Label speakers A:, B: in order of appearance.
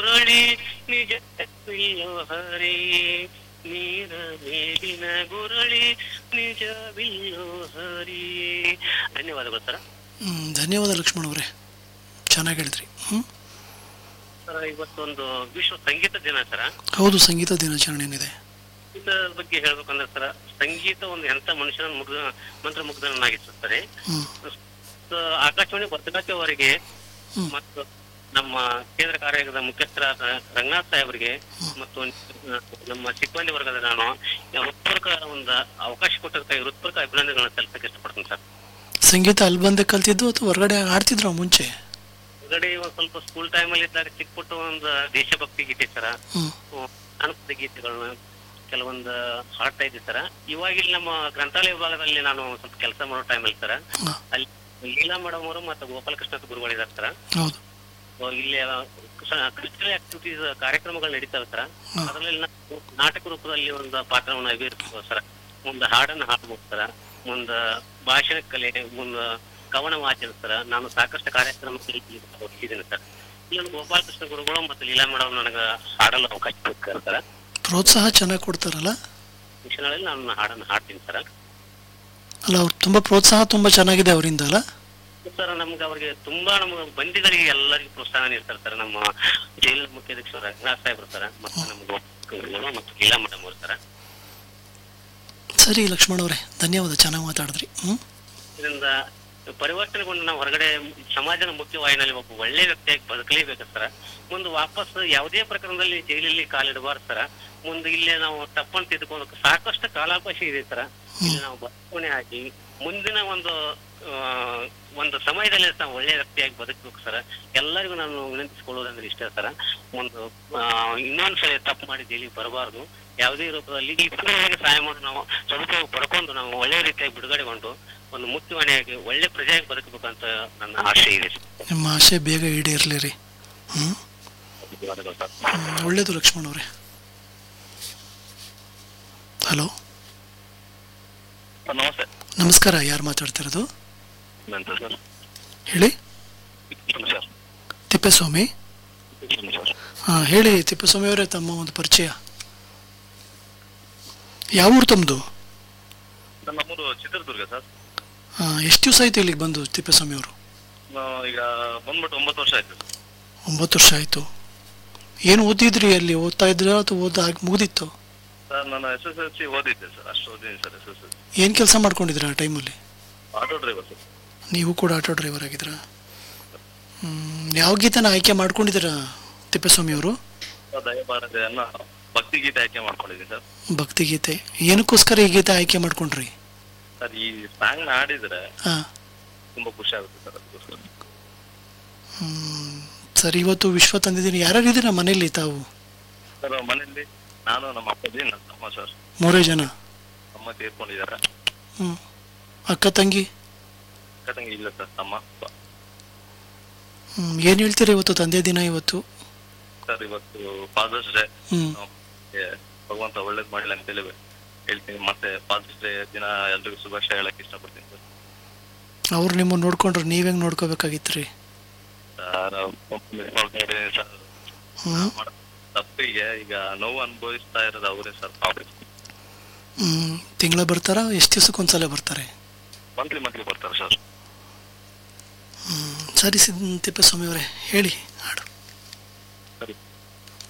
A: ಗುರಳಿ ನಿಜ ಹರಿ ನೀರ ಮೇಲಿನ ಗುರಳಿ ನಿಜವಿಲ್ಲೋ ಹರಿ ಧನ್ಯವಾದಗಳು ಸರ್
B: ಹ್ಮ್, ಧನ್ಯವಾದ ಲಕ್ಷ್ಮಣ್ ಅವರೇ ಚೆನ್ನಾಗಿ ಹೇಳಿದ್ರಿ ಹ್ಞೂ
A: ಸರ್ ಇವತ್ತೊಂದು ವಿಶ್ವ ಸಂಗೀತ ದಿನ ಸರ್
B: ಹೌದು ಸಂಗೀತ ದಿನಾಚರಣೆ ಏನಿದೆ
A: ಸಂಗೀತ ಬಗ್ಗೆ ಹೇಳ್ಬೇಕಂದ್ರೆ ಸರ್ ಸಂಗೀತ ಒಂದು ಎಂತ ಮನುಷ್ಯನ ಮುಗ್ಧ ಮಂತ್ರ ಮುಗ್ಧನಾಗಿಸುತ್ತಾರೆ
B: ಹ್ಞೂ
A: ಸೊ, ಆಕಾಶವಾಣಿ ಭದ್ರತೆ ಅವರಿಗೆ
B: ಹ್ಮ್.
A: ಮತ್ತು ನಮ್ಮ ಕೇಂದ್ರ ಕಾರ್ಯದ ಮುಖ್ಯಸ್ಥರಾದ ರಂಗನಾಥ್ ಸಾಹೇಬರಿಗೆ ಮತ್ತು ನಮ್ಮ ಸಿಬ್ಬಂದಿ ವರ್ಗದ ನಾನು ಹೃತ್ಪೂರ್ವಕ ಒಂದು ಅವಕಾಶ ಕೊಟ್ಟದಕ್ಕಾಗಿ ಹೃತ್ಪೂರ್ವಕ ಅಭಿನಂದನೆಗಳನ್ನ ಸಲ್ಲಿಸಕ್ಕೆ ಇಷ್ಟಪಡ್ತೀನಿ ಸರ್
B: ಸಂಗೀತ ಅಲ್ಲಿ ಬಂದೇ ಕಲ್ತಿದ್ದು ಅಥವಾ ಹೊರಗಡೆ ಆಡ್ತಿದ್ರ ಮುಂಚೆ
A: ಹೊರಗಡೆ ಒಂದ್ ಸ್ವಲ್ಪ ಸ್ಕೂಲ್ ಟೈಮಲ್ಲಿ ಇದ್ದಾಗ ಚಿಕ್ಕ ಪುಟ್ಟ ಒಂದು ದೇಶಭಕ್ತಿ ಗೀತೆ ಸರ
B: ಹ್ಞೂ
A: ಜಾನಪದ ಗೀತೆಗಳನ್ನ ಕೆಲವೊಂದು ಹಾಡ್ತಾ ಇದ್ದೆ ಸರ ಇವಾಗ ಇಲ್ಲಿ ನಮ್ಮ ಗ್ರಂಥಾಲಯ ವಿಭಾಗದಲ್ಲಿ ನಾನು ಸ್ವಲ್ಪ ಕೆಲಸ ಮಾಡೋ ಟೈಮಲ್ಲಿ ಸರ
B: ಹಾಂ
A: ಅಲ್ಲಿ ಲೀಲಾ ಮೇಡಮ್ ಅವರು ಮತ್ತು ಗೋಪಾಲಕೃಷ್ಣ ಗುರುಗಳಿದ್ದಾರೆ ಸರ
B: ಹೌದು
A: ಸೊ ಇಲ್ಲಿ ಕಲ್ಚರಲ್ ಆಕ್ಟಿವಿಟೀಸ್ ಕಾರ್ಯಕ್ರಮಗಳು ನಡೀತಾವೆ ಸರ್
B: ಹಾ.
A: ಅದರಲ್ಲಿ ನಾವು ನಾಟಕ ರೂಪದಲ್ಲಿ ಒಂದು ಪಾತ್ರವನ್ನು ಅಭಿನಯಿಸ್ತೀವಿ ಸರ್ ಮುಂದೆ ಹಾಡನ್ನು ಹಾಡ್ಬೋದು ಸರ್ ಮುಂದೆ ಭಾಷಣ ಕಲೆ ಮುಂದೆ ಕವನ ವಾಚನ ಸರ್ ನಾನು ಸಾಕಷ್ಟು ಕಾರ್ಯಕ್ರಮದಲ್ಲಿ ಹೋಗಿದ್ದೀನಿ ಸರ್ ಇಲ್ಲಿ ಗೋಪಾಲಕೃಷ್ಣ ಗುರುಗಳು ಮತ್ತು ಲೀಲಾ ಮೇಡಮ್ ನನಗೆ ಹಾಡಲು ಅವಕಾಶ ಕೊಡ್ತಾರೆ ಸರ್
B: ಪ್ರೋತ್ಸಾಹ ಚೆನ್ನಾಗಿ ಕೊಡ್ತಾರಲ್ಲ
A: ಶಿಕ್ಷಣದಲ್ಲಿ ನಾನು ಹಾಡನ್ನು ಹಾಡ್ತೀನಿ ಸರ್
B: ಅಲ್ಲ ಅವ್ರು ತುಂಬ ಪ್ರೋತ್ಸಾಹ ತುಂಬ ಚೆನ್ನಾಗಿದೆ ಅವರಿಂದ ಅಲ್ಲ
A: ಸರ್ ನಮ್ಗೆ ಅವ್ರಿಗೆ ತುಂಬಾ ನಮ್ಗೆ ಬಂದಿದ್ದರಿಗೆ ಎಲ್ಲರಿಗೂ ಪ್ರೋತ್ಸಾಹ ನೀಡ್ತಾರೆ ಸರ್ ನಮ್ಮ ಜೈಲ್ ಮುಖ್ಯಾಧೀಶರು ರಂಗನಾಥ್ ಸಾಹೇಬ್ರು ಸರ್ ಮತ್ತು ನಮ್ಮ ಗೋಪಾಲಕೃಷ್ಣ ಮತ್ತು ಲೀಲಾ ಮೇಡಮ್ ಅವರು ಸರ್
B: ಸರಿ ಲಕ್ಷ್ಮಣ್ ಅವರೇ ಧನ್ಯವಾದ ಚೆನ್ನಾಗಿ ಮಾತಾಡಿದ್ರಿ ಹ್ಞೂ
A: ಇದರಿಂದ ಪರಿವರ್ತನೆಗೊಂಡು ನಾವು ಹೊರಗಡೆ ಸಮಾಜದ ಮುಖ್ಯವಾಹಿನಲ್ಲಿ ಒಬ್ಬ ಒಳ್ಳೆ ವ್ಯಕ್ತಿಯಾಗಿ ಬದುಕಲೇಬೇಕು ಸರ್ ಮುಂದೆ ವಾಪಸ್ ಯಾವುದೇ ಪ್ರಕರಣದಲ್ಲಿ ಜೈಲಲ್ಲಿ ಕಾಲಿಡಬಾರ್ದು ಸರ್ ಮುಂದೆ ಇಲ್ಲೇ ನಾವು ತಪ್ಪನ್ನು ತಿದ್ದುಕೊಂಡು ಸಾಕಷ್ಟು ಕಾಲಾವಕಾಶ ಇದೆ ಸರ್ ಇಲ್ಲಿ ನಾವು ಬದಲಾವಣೆ ಆಗಿ ಮುಂದಿನ ಒಂದು ಆ, ಒಂದು ಸಮಯದಲ್ಲಿ ನಾವು ಒಳ್ಳೆ ವ್ಯಕ್ತಿಯಾಗಿ ಬದುಕಬೇಕು ಸರ್ ಎಲ್ಲರಿಗೂ ನಾನು ವಿನಂತಿಸಿಕೊಳ್ಳೋದಂದ್ರೆ ಇಷ್ಟ ಸರ್ ಒಂದು ಆ, ಇನ್ನೊಂದ್ಸಲ ತಪ್ಪು ಮಾಡಿ ಜೈಲಿಗೆ ಬರಬಾರ್ದು ಯಾವುದೇ ರೂಪದಲ್ಲಿ ಈ ಪುನಃ ಸಹಾಯ ಮಾಡಿ ನಾವು ಸದುಪಯೋಗ ಪಡ್ಕೊಂಡು ನಾವು ಒಳ್ಳೆ ರೀತಿಯಾಗಿ ಬಿಡುಗಡೆಗೊಂಡು ಒಂದು ಮುಕ್ತವಾಣಿಯಾಗಿ ಒಳ್ಳೆ ಪ್ರಜೆಯಾಗಿ ಬದುಕಬೇಕಂತ ನನ್ನ ಆಶೆ ಇದೆ ಸರ್.
B: ನಿಮ್ಮ ಆಸೆ ಬೇಗ ಈಡೇರಲಿ ರೀ ಹ್ಞೂ
A: ಧನ್ಯವಾದಗಳು ಸರ್
B: ಒಳ್ಳೇದು ಲಕ್ಷ್ಮಣ್ ಅವರೇ ಹಲೋ
A: ಸರ್, ನಮಸ್ತೆ
B: ನಮಸ್ಕಾರ ಯಾರು ಮಾತಾಡ್ತಿರೋದು
A: ನಂತರ ಸರ್
B: ಹೇಳಿ
A: ಸರ್
B: ತಿಪ್ಪೇಸ್ವಾಮಿ
A: ಸರ್
B: ಹಾಂ ಹೇಳಿ ತಿಪ್ಪೇಸ್ವಾಮಿ ಅವರೇ ತಮ್ಮ ಒಂದು ಪರಿಚಯ ಯಾವ ಊರು ತಮ್ಮದು
A: ಸರ್ ನಮ್ಮೂರು ಚಿತ್ರದುರ್ಗ ಸರ್
B: ಎಷ್ಟು ದಿವಸ ಆಯ್ತು ಇಲ್ಲಿಗೆ ಬಂದು ತಿಪ್ಪೇಸ್ವಾಮಿ ಅವರು
A: ನಾವು ಈಗ ಬಂದ್ಬಿಟ್ಟು ಒಂಬತ್ತು ವರ್ಷ ಆಯ್ತು ಸರ್
B: ಒಂಬತ್ತು ವರ್ಷ ಆಯಿತು ಏನು ಓದಿದ್ರಿ ಅಲ್ಲಿ ಓದ್ತಾ ಇದ್ರ ಅಥವಾ ಓದ ಆಗಿ ಮುಗ್ದಿತ್ತು
A: ಸರ್ ನಾನು ಎಸ್ ಎಸ್ ಎಲ್ ಸಿ ಓದಿದ್ದೆ ಸರ್ ಅಷ್ಟು ಓದಿದ್ದೀನಿ sir S S L C
B: ಏನು ಕೆಲಸ ಮಾಡ್ಕೊಂಡಿದ್ದೀರಾ ಆ ಟೈಮಲ್ಲಿ
A: ಆಟೋ ಡ್ರೈವರ್ ಸರ್
B: ನೀವು ಕೂಡ ಆಟೋ ಡ್ರೈವರ್ ಆಗಿದ್ದೀರಾ ಹ್ಮ್, ಯಾವ ಗೀತೆನ ಆಯ್ಕೆ ಮಾಡ್ಕೊಂಡಿದ್ದೀರಾ ತಿಪ್ಪೇಸ್ವಾಮಿ ಅವರು
A: ಸರ್ ದಯಮಾಡದೆ ಅನ್ನೋ ಭಕ್ತಿ ಗೀತೆ ಆಯ್ಕೆ ಮಾಡ್ಕೊಂಡಿದ್ದೀನಿ ಸರ್
B: ಭಕ್ತಿಗೀತೆ ಏನಕ್ಕೋಸ್ಕರ ಈ ಗೀತೆ ಆಯ್ಕೆ ಮಾಡ್ಕೊಂಡ್ರಿ
A: ಸರ್ ಈ ಸಾಂಗ್ ನ ಹಾಡಿದ್ರೆ
B: ಹಾಂ
A: ತುಂಬಾ ಖುಷಿ ಆಗುತ್ತೆ ಸರ್ ಅದಕ್ಕೋಸ್ಕರ
B: ಸರ್ ಇವತ್ತು ವಿಶ್ವ ತಂದಿದ್ದೀನಿ ಯಾರ್ಯಾರು ಇದ್ದೀರಾ ಮನೇಲಿ ತಾವು
A: ಸರ್ ಮನೆಯಲ್ಲಿ ನಾನು ನಮ್ಮ ಅಪ್ಪಾಜಿ ನನ್ನ ತಮ್ಮ ಸರ್
B: ಮೂರೇ ಜನ
A: ಅಮ್ಮ ತೀರ್ಕೊಂಡಿದ್ದಾರೆ
B: ಹ್ಞೂ ಅಕ್ಕ ತಂಗಿ
A: ಅಕ್ಕ ತಂಗಿ ಇಲ್ಲ ಸರ್ ತಮ್ಮ
B: ಏನು ಹೇಳ್ತೀರಾ ಇವತ್ತು ತಂದೆ ದಿನ ಇವತ್ತು
A: ಸರ್ ಇವತ್ತು ಫಾದರ್ಸ್ ಡೇ
B: ಹ್ಞೂ
A: ಭಗವಂತ ಒಳ್ಳೇದ್ ಮಾಡಲಿ ಅಂತೇಳಿ ಹೇಳ್ತೀನಿ ಮತ್ತೆ ಫಾದರ್ಸ್ ಡೇ ದಿನ ಎಲ್ರಿಗೂ ಶುಭಾಶಯ ಹೇಳಕ್ ಇಷ್ಟಪಡ್ತೀನಿ ಸರ್
B: ಅವ್ರು ನಿಮ್ಮನ್ನು ನೋಡ್ಕೊಂಡ್ರೆ ನೀವ್ ಹೆಂಗ್ ನೋಡ್ಕೋಬೇಕಾಗಿತ್ತು ರೀ
A: ಸರ್ ಮಿಸ್ ಮಾಡ್ಕೊಂಡಿದ್ದೀನಿ ಸರ್
B: ಹ್ಞೂ
A: ಮಾಡೋ ತಪ್ಪಿಗೆ ಈಗ ನೋವು ಅನುಭವಿಸ್ತಾ ಇರೋದು ಅವರೇ ಸರ್ ಪಾಪ
B: ಹ್ಞೂ ತಿಂಗಳ ಬರ್ತಾರಾ ಎಷ್ಟು ದಿವ್ಸಕ್ಕೊಂದ್ಸಲ ಬರ್ತಾರೆ
A: ಮಂತ್ಲಿ ಮಂತ್ಲಿ ಬರ್ತಾರೆ ಸರ್
B: ಹ್ಞೂ ಸರಿ ಸಿದ್ ತಿಪ್ಪೇಸ್ವಾಮಿ ಅವರೇ ಹೇಳಿ ಹಾಡು
A: ಸರಿ